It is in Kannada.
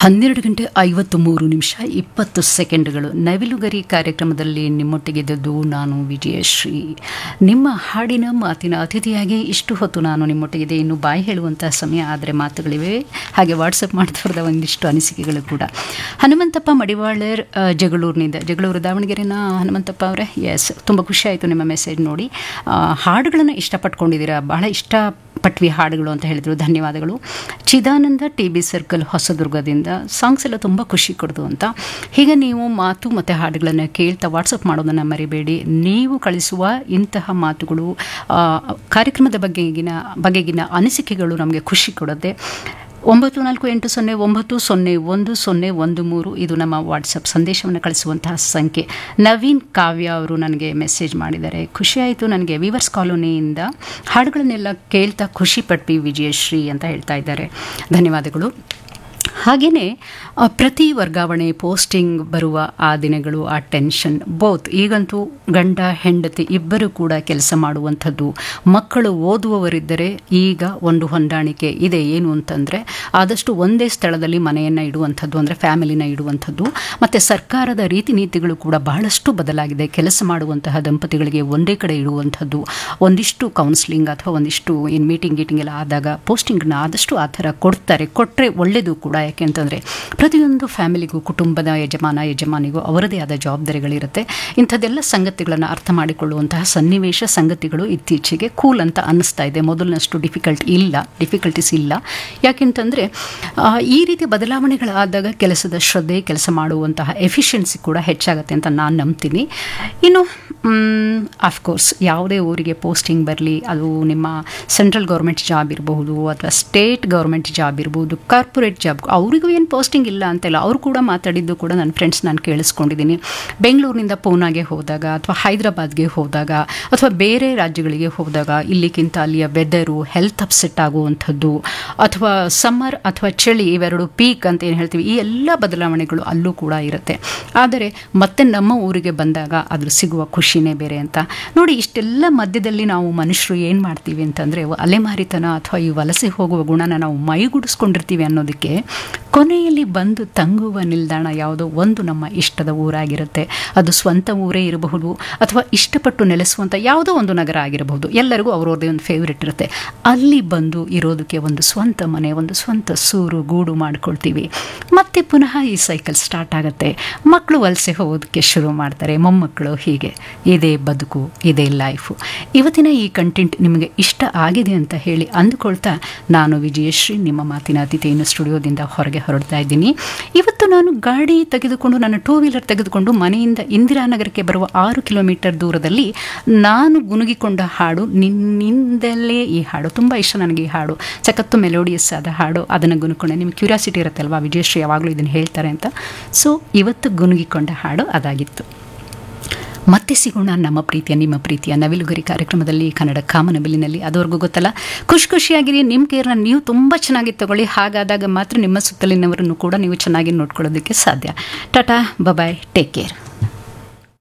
ಹನ್ನೆರಡು ಗಂಟೆ ಐವತ್ತು ಮೂರು ನಿಮಿಷ ಇಪ್ಪತ್ತು ಸೆಕೆಂಡ್ಗಳು ನವಿಲುಗರಿ ಕಾರ್ಯಕ್ರಮದಲ್ಲಿ ನಿಮ್ಮೊಟ್ಟಿಗಿದ್ದದ್ದು ನಾನು ವಿಜಯಶ್ರೀ ನಿಮ್ಮ ಹಾಡಿನ ಮಾತಿನ ಅತಿಥಿಯಾಗಿ ಇಷ್ಟು ಹೊತ್ತು ನಾನು ನಿಮ್ಮೊಟ್ಟಿಗಿದೆ ಇನ್ನು ಬಾಯಿ ಹೇಳುವಂಥ ಸಮಯ ಆದರೆ ಮಾತುಗಳಿವೆ ಹಾಗೆ ವಾಟ್ಸಪ್ ಮಾಡ್ತಿರೋದ ಒಂದಿಷ್ಟು ಅನಿಸಿಕೆಗಳು ಕೂಡ ಹನುಮಂತಪ್ಪ ಮಡಿವಾಳರ್ ಆ, ಜಗಳೂರಿನಿಂದ ಜಗಳೂರು ದಾವಣಗೆರೆನ ಹನುಮಂತಪ್ಪ ಅವರೇ ಎಸ್ ತುಂಬ ಖುಷಿ ಆಯಿತು ನಿಮ್ಮ ಮೆಸೇಜ್ ನೋಡಿ ಆ, ಹಾಡುಗಳನ್ನು ಇಷ್ಟಪಟ್ಕೊಂಡಿದ್ದೀರಾ ಬಹಳ ಇಷ್ಟ ಪಟ್ವಿ ಹಾಡುಗಳು ಅಂತ ಹೇಳಿದರು ಧನ್ಯವಾದಗಳು ಚಿದಾನಂದ ಟಿ ಬಿ ಸರ್ಕಲ್ ಹೊಸದುರ್ಗದಿಂದ ಸಾಂಗ್ಸ್ ಎಲ್ಲ ತುಂಬ ಖುಷಿ ಕೊಡ್ತು ಅಂತ ಹೀಗೆ ನೀವು ಮಾತು ಮತ್ತು ಹಾಡುಗಳನ್ನು ಕೇಳ್ತಾ ವಾಟ್ಸಪ್ ಮಾಡೋದನ್ನು ಮರಿಬೇಡಿ ನೀವು ಕಳಿಸುವ ಇಂತಹ ಮಾತುಗಳು ಆ, ಕಾರ್ಯಕ್ರಮದ ಬಗೆಗಿನ ಬಗೆಗಿನ ಅನಿಸಿಕೆಗಳು ನಮಗೆ ಖುಷಿ ಕೊಡುತ್ತೆ ಒಂಬತ್ತು ನಾಲ್ಕು ಎಂಟು ಸೊನ್ನೆ ಒಂಬತ್ತು ಸೊನ್ನೆ ಒಂದು ಸೊನ್ನೆ ಒಂದು ಮೂರು ಇದು ನಮ್ಮ ವಾಟ್ಸಪ್ ಸಂದೇಶವನ್ನು ಕಳಿಸುವಂತಹ ಸಂಖ್ಯೆ ನವೀನ್ ಕಾವ್ಯ ಅವರು ನನಗೆ ಮೆಸೇಜ್ ಮಾಡಿದ್ದಾರೆ ಖುಷಿಯಾಯಿತು ನನಗೆ ವಿವರ್ಸ್ ಕಾಲೋನಿಯಿಂದ ಹಾಡುಗಳನ್ನೆಲ್ಲ ಕೇಳ್ತಾ ಖುಷಿ ಪಟ್ವಿ ವಿಜಯಶ್ರೀ ಅಂತ ಹೇಳ್ತಾ ಇದ್ದಾರೆ ಧನ್ಯವಾದಗಳು ಹಾಗೆಯೇ ಆ, ಪ್ರತಿ ವರ್ಗಾವಣೆ ಪೋಸ್ಟಿಂಗ್ ಬರುವ ಆ ದಿನಗಳು ಆ ಟೆನ್ಷನ್ ಬೋತ್ ಈಗಂತೂ ಗಂಡ ಹೆಂಡತಿ ಇಬ್ಬರು ಕೂಡ ಕೆಲಸ ಮಾಡುವಂಥದ್ದು ಮಕ್ಕಳು ಓದುವವರಿದ್ದರೆ ಈಗ ಒಂದು ಹೊಂದಾಣಿಕೆ ಇದೆ ಏನು ಅಂತಂದರೆ ಆದಷ್ಟು ಒಂದೇ ಸ್ಥಳದಲ್ಲಿ ಮನೆಯನ್ನು ಇಡುವಂಥದ್ದು ಅಂದರೆ ಫ್ಯಾಮಿಲಿನ ಇಡುವಂಥದ್ದು ಮತ್ತು ಸರ್ಕಾರದ ರೀತಿ ನೀತಿಗಳು ಕೂಡ ಬಹಳಷ್ಟು ಬದಲಾಗಿದೆ ಕೆಲಸ ಮಾಡುವಂತಹ ದಂಪತಿಗಳಿಗೆ ಒಂದೇ ಕಡೆ ಇಡುವಂಥದ್ದು ಒಂದಿಷ್ಟು ಕೌನ್ಸಿಲಿಂಗ್ ಅಥವಾ ಒಂದಿಷ್ಟು ಏನು ಮೀಟಿಂಗ್ ಗೀಟಿಂಗ್ ಎಲ್ಲ ಆದಾಗ ಪೋಸ್ಟಿಂಗ್ನ ಆದಷ್ಟು ಆ ಥರ ಕೊಡ್ತಾರೆ ಕೊಟ್ಟರೆ ಒಳ್ಳೆಯದು ಕೂಡ ಯಾಕೆ ಅಂತಂದರೆ ಪ್ರತಿಯೊಂದು ಫ್ಯಾಮಿಲಿಗೂ ಕುಟುಂಬದ ಯಜಮಾನ ಯಜಮಾನಿಗೂ ಅವರದೇ ಆದ ಜವಾಬ್ದಾರಿಗಳಿರುತ್ತೆ ಇಂಥದ್ದೆಲ್ಲ ಸಂಗತಿಗಳನ್ನು ಅರ್ಥ ಮಾಡಿಕೊಳ್ಳುವಂತಹ ಸನ್ನಿವೇಶ ಸಂಗತಿಗಳು ಇತ್ತೀಚೆಗೆ ಕೂಲ್ ಅಂತ ಅನ್ನಿಸ್ತಾ ಇದೆ ಮೊದಲಿನಷ್ಟು ಡಿಫಿಕಲ್ಟ್ ಇಲ್ಲ ಡಿಫಿಕಲ್ಟೀಸ್ ಇಲ್ಲ ಯಾಕೆಂತಂದರೆ ಆ, ಈ ರೀತಿ ಬದಲಾವಣೆಗಳಾದಾಗ ಕೆಲಸದ ಶ್ರದ್ಧೆ ಕೆಲಸ ಮಾಡುವಂತಹ ಎಫಿಷಿಯನ್ಸಿ ಕೂಡ ಹೆಚ್ಚಾಗುತ್ತೆ ಅಂತ ನಾನು ನಂಬ್ತೀನಿ ಇನ್ನು ಅಫ್ಕೋರ್ಸ್ ಯಾವುದೇ ಊರಿಗೆ ಪೋಸ್ಟಿಂಗ್ ಬರಲಿ ಅದು ನಿಮ್ಮ ಸೆಂಟ್ರಲ್ ಗೌರ್ಮೆಂಟ್ ಜಾಬ್ ಇರಬಹುದು ಅಥವಾ ಸ್ಟೇಟ್ ಗೌರ್ಮೆಂಟ್ ಜಾಬ್ ಇರ್ಬೋದು ಕಾರ್ಪೊರೇಟ್ ಜಾಬ್ ಅವರಿಗೂ ಏನು ಪೋಸ್ಟಿಂಗ್ ಇಲ್ಲ ಅಂತೆಲ್ಲ ಅವರು ಕೂಡ ಮಾತಾಡಿದ್ದು ಕೂಡ ನನ್ನ ಫ್ರೆಂಡ್ಸ್ ನಾನು ಕೇಳಿಸ್ಕೊಂಡಿದ್ದೀನಿ ಬೆಂಗಳೂರಿನಿಂದ ಪೂನಾಗೆ ಹೋದಾಗ ಅಥವಾ ಹೈದರಾಬಾದ್ಗೆ ಹೋದಾಗ ಅಥವಾ ಬೇರೆ ರಾಜ್ಯಗಳಿಗೆ ಹೋದಾಗ ಇಲ್ಲಿಗಿಂತ ಅಲ್ಲಿಯ ವೆದರು ಹೆಲ್ತ್ ಅಪ್ಸೆಟ್ ಆಗುವಂಥದ್ದು ಅಥವಾ ಸಮ್ಮರ್ ಅಥವಾ ಚಳಿ ಇವೆರಡು ಪೀಕ್ ಅಂತ ಏನು ಹೇಳ್ತೀವಿ ಈ ಎಲ್ಲ ಬದಲಾವಣೆಗಳು ಅಲ್ಲೂ ಕೂಡ ಇರುತ್ತೆ ಆದರೆ ಮತ್ತೆ ನಮ್ಮ ಊರಿಗೆ ಬಂದಾಗ ಅದ್ರ ಸಿಗುವ ಖುಷಿನೇ ಬೇರೆ ಅಂತ ನೋಡಿ ಇಷ್ಟೆಲ್ಲ ಮಧ್ಯದಲ್ಲಿ ನಾವು ಮನುಷ್ಯರು ಏನು ಮಾಡ್ತೀವಿ ಅಂತಂದರೆ ಅಲೆಮಾರಿತನ ಅಥವಾ ಈ ವಲಸೆ ಹೋಗುವ ಗುಣನ ನಾವು ಮೈಗೂಡಿಸ್ಕೊಂಡಿರ್ತೀವಿ ಅನ್ನೋದಕ್ಕೆ ಕೊನೆಯಲ್ಲಿ ಬಂದು ತಂಗುವ ನಿಲ್ದಾಣ ಯಾವುದೋ ಒಂದು ನಮ್ಮ ಇಷ್ಟದ ಊರಾಗಿರುತ್ತೆ ಅದು ಸ್ವಂತ ಊರೇ ಇರಬಹುದು ಅಥವಾ ಇಷ್ಟಪಟ್ಟು ನೆಲೆಸುವಂಥ ಯಾವುದೋ ಒಂದು ನಗರ ಆಗಿರಬಹುದು ಎಲ್ಲರಿಗೂ ಅವ್ರವ್ರದ್ದೇ ಒಂದು ಫೇವ್ರೆಟ್ ಇರುತ್ತೆ ಅಲ್ಲಿ ಬಂದು ಇರೋದಕ್ಕೆ ಒಂದು ಸ್ವಂತ ಮನೆ ಒಂದು ಸ್ವಂತ ಸೂರು ಗೂಡು ಮಾಡ್ಕೊಳ್ತೀವಿ ಮತ್ತೆ ಪುನಃ ಈ ಸೈಕಲ್ ಸ್ಟಾರ್ಟ್ ಆಗುತ್ತೆ ಮಕ್ಕಳು ವಲಸೆ ಹೋಗೋದಕ್ಕೆ ಶುರು ಮಾಡ್ತಾರೆ ಮೊಮ್ಮಕ್ಕಳು ಹೀಗೆ ಇದೇ ಬದುಕು ಇದೇ ಲೈಫು ಇವತ್ತಿನ ಈ ಕಂಟೆಂಟ್ ನಿಮಗೆ ಇಷ್ಟ ಆಗಿದೆ ಅಂತ ಹೇಳಿ ಅಂದುಕೊಳ್ತಾ ನಾನು ವಿಜಯಶ್ರೀ ನಿಮ್ಮ ಮಾತಿನ ಅತಿಥಿಯನ್ನು ಸ್ಟುಡಿಯೋದಿಂದ ಹೊರಗೆ ಹೊರಡ್ತಾ ಇದ್ದೀನಿ ಇವತ್ತು ನಾನು ಗಾಡಿ ತೆಗೆದುಕೊಂಡು ನನ್ನ ಟೂ ವೀಲರ್ ತೆಗೆದುಕೊಂಡು ಮನೆಯಿಂದ ಇಂದಿರಾನಗರಕ್ಕೆ ಬರುವ ಆರು ಕಿಲೋಮೀಟರ್ ದೂರದಲ್ಲಿ ನಾನು ಗುನುಗಿಕೊಂಡ ಹಾಡು ನಿನ್ನಿಂದಲೇ ಈ ಹಾಡು ತುಂಬ ಇಷ್ಟ ನನಗೆ ಈ ಹಾಡು ಸಖತ್ತು ಮೆಲೋಡಿಯಸ್ ಆದ ಹಾಡು ಅದನ್ನು ಗುನುಕೊಂಡೆ ನಿಮ್ಗೆ ಕ್ಯೂರಿಯಾಸಿಟಿ ಇರುತ್ತಲ್ವಾ ವಿಜಯಶ್ರೀ ಯಾವಾಗಲೂ ಇದನ್ನು ಹೇಳ್ತಾರೆ ಅಂತ ಸೊ ಇವತ್ತು ಗುನುಗಿಕೊಂಡ ಹಾಡು ಅದಾಗಿತ್ತು ಮತ್ತೆ ಸಿಗೋಣ ನಮ್ಮ ಪ್ರೀತಿಯ ನಿಮ್ಮ ಪ್ರೀತಿಯ ನವಿಲುಗರಿ ಕಾರ್ಯಕ್ರಮದಲ್ಲಿ ಕನ್ನಡ ಕಾಮನಬಿಲ್ಲಿನಲ್ಲಿ ಅದುವರೆಗೂ ಗೊತ್ತಲ್ಲ ಖುಷಿ ಖುಷಿಯಾಗಿರಿ ನಿಮ್ಮ ಕೇರ್ನ ನೀವು ತುಂಬ ಚೆನ್ನಾಗಿ ತಗೊಳ್ಳಿ ಹಾಗಾದಾಗ ಮಾತ್ರ ನಿಮ್ಮ ಸುತ್ತಲಿನವರನ್ನು ಕೂಡ ನೀವು ಚೆನ್ನಾಗಿ ನೋಡ್ಕೊಳ್ಳೋದಕ್ಕೆ ಸಾಧ್ಯ ಟಾಟಾ ಬಬಾಯ್ ಟೇಕ್ ಕೇರ್